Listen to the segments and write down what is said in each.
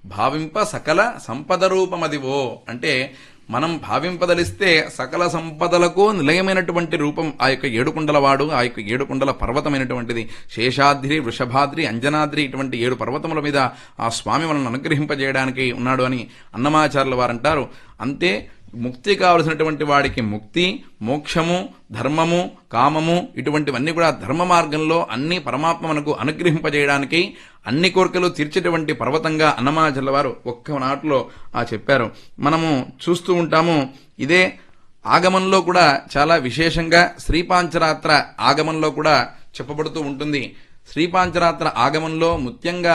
భావింప సకల సంపద రూపమదివో అంటే మనం భావింపదలిస్తే సకల సంపదలకు నిలయమైనటువంటి రూపం ఆ యొక్క ఏడుకుండలవాడు ఆ యొక్క ఏడుకుండల పర్వతమైనటువంటిది శేషాద్రి వృషభాద్రి అంజనాద్రి ఇటువంటి ఏడు పర్వతముల మీద ఆ స్వామి మనల్ని అనుగ్రహింపజేయడానికి ఉన్నాడు అని అన్నమాచార్యుల వారు అంటారు అంతే ముక్తి కావలసినటువంటి వాడికి ముక్తి మోక్షము ధర్మము కామము ఇటువంటివన్నీ కూడా ధర్మ మార్గంలో అన్ని పరమాత్మ మనకు అనుగ్రహింపజేయడానికి అన్ని కోరికలు తీర్చేటువంటి పర్వతంగా అన్నమాచర్ల వారు ఒక్క నాటిలో ఆ చెప్పారు మనము చూస్తూ ఉంటాము ఇదే ఆగమంలో కూడా చాలా విశేషంగా శ్రీపాంచరాత్ర ఆగమంలో కూడా చెప్పబడుతూ ఉంటుంది శ్రీపాంచరాత్ర ఆగమంలో ముఖ్యంగా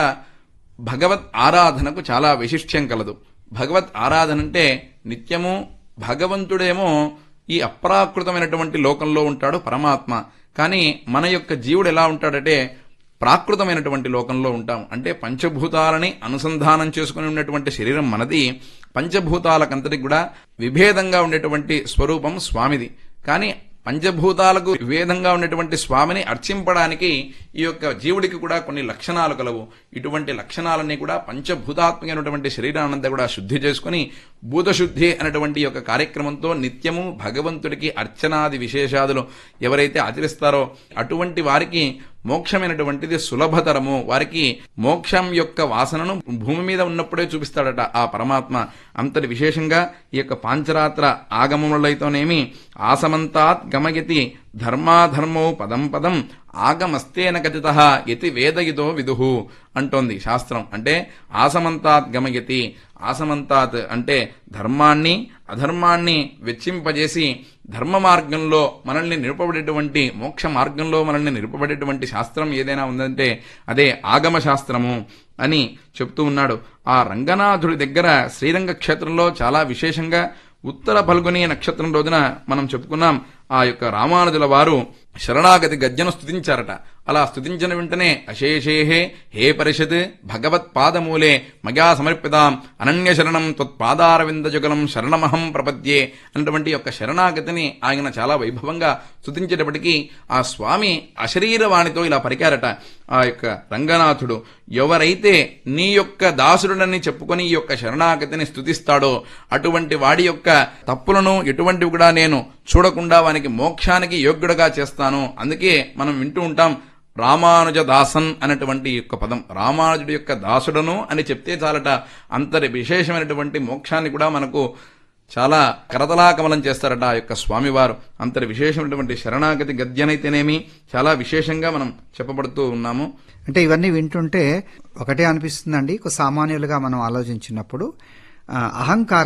భగవత్ ఆరాధనకు చాలా విశిష్ట్యం కలదు భగవత్ ఆరాధన అంటే నిత్యము భగవంతుడేమో ఈ అప్రాకృతమైనటువంటి లోకంలో ఉంటాడు పరమాత్మ కానీ మన యొక్క జీవుడు ఎలా ఉంటాడంటే ప్రాకృతమైనటువంటి లోకంలో ఉంటాం అంటే పంచభూతాలని అనుసంధానం చేసుకుని ఉన్నటువంటి శరీరం మనది పంచభూతాలకంతటికి కూడా విభేదంగా ఉండేటువంటి స్వరూపం స్వామిది కానీ పంచభూతాలకు విభేదంగా ఉన్నటువంటి స్వామిని అర్చింపడానికి ఈ యొక్క జీవుడికి కూడా కొన్ని లక్షణాలు కలవు ఇటువంటి లక్షణాలన్నీ కూడా పంచభూతాత్మకమైనటువంటి శరీరానంతా కూడా శుద్ధి చేసుకుని భూతశుద్ధి అనేటువంటి యొక్క కార్యక్రమంతో నిత్యము భగవంతుడికి అర్చనాది విశేషాదులు ఎవరైతే ఆచరిస్తారో అటువంటి వారికి మోక్షమైనటువంటిది సులభతరము వారికి మోక్షం యొక్క వాసనను భూమి మీద ఉన్నప్పుడే చూపిస్తాడట ఆ పరమాత్మ అంతటి విశేషంగా ఈ యొక్క పాంచరాత్ర ఆగమములైతోనేమి ఆసమంతాత్ గమయతి ధర్మాధర్మో పదం పదం ఆగమస్తేన కథిత యతి వేదయితో విదుహు అంటోంది శాస్త్రం అంటే ఆసమంతాత్ గమయతి ఆసమంతాత్ అంటే ధర్మాన్ని అధర్మాన్ని వెచ్చింపజేసి ధర్మ మార్గంలో మనల్ని నిలుపబడేటువంటి మోక్ష మార్గంలో మనల్ని నిలుపబడేటువంటి శాస్త్రం ఏదైనా ఉందంటే అదే ఆగమ శాస్త్రము అని చెప్తూ ఉన్నాడు ఆ రంగనాథుడి దగ్గర శ్రీరంగ క్షేత్రంలో చాలా విశేషంగా ఉత్తర ఫల్గుని నక్షత్రం రోజున మనం చెప్పుకున్నాం ఆ యొక్క రామానుజుల వారు శరణాగతి గద్యను స్తుతించారట అలా స్తుతించిన వెంటనే అశేషేహే హే పరిషత్ భగవత్ పాదమూలే మయా సమర్పితాం అనన్య శరణం త్వత్పాదారవిందజుగలం శరణమహం ప్రపద్యే అన్నటువంటి యొక్క శరణాగతిని ఆయన చాలా వైభవంగా స్తుతించేటప్పటికీ ఆ స్వామి అశరీరవాణితో ఇలా పలికారట ఆ యొక్క రంగనాథుడు ఎవరైతే నీ యొక్క దాసుడని చెప్పుకొని ఈ యొక్క శరణాగతిని స్తుతిస్తాడో అటువంటి వాడి యొక్క తప్పులను ఎటువంటివి కూడా నేను చూడకుండా వానికి మోక్షానికి యోగ్యుడుగా చేస్తాను అందుకే మనం వింటూ ఉంటాం రామానుజ దాసన్ అనేటువంటి యొక్క పదం రామానుజుడి యొక్క దాసుడను అని చెప్తే చాలట అంతటి విశేషమైనటువంటి మోక్షాన్ని కూడా మనకు చాలా కరతలాకమలం చేస్తారట ఆ యొక్క స్వామివారు అంతటి విశేషమైనటువంటి శరణాగతి గద్యనైతేనేమి చాలా విశేషంగా మనం చెప్పబడుతూ ఉన్నాము అంటే ఇవన్నీ వింటుంటే ఒకటే అనిపిస్తుందండి ఒక సామాన్యులుగా మనం ఆలోచించినప్పుడు ఆ, అహంకారం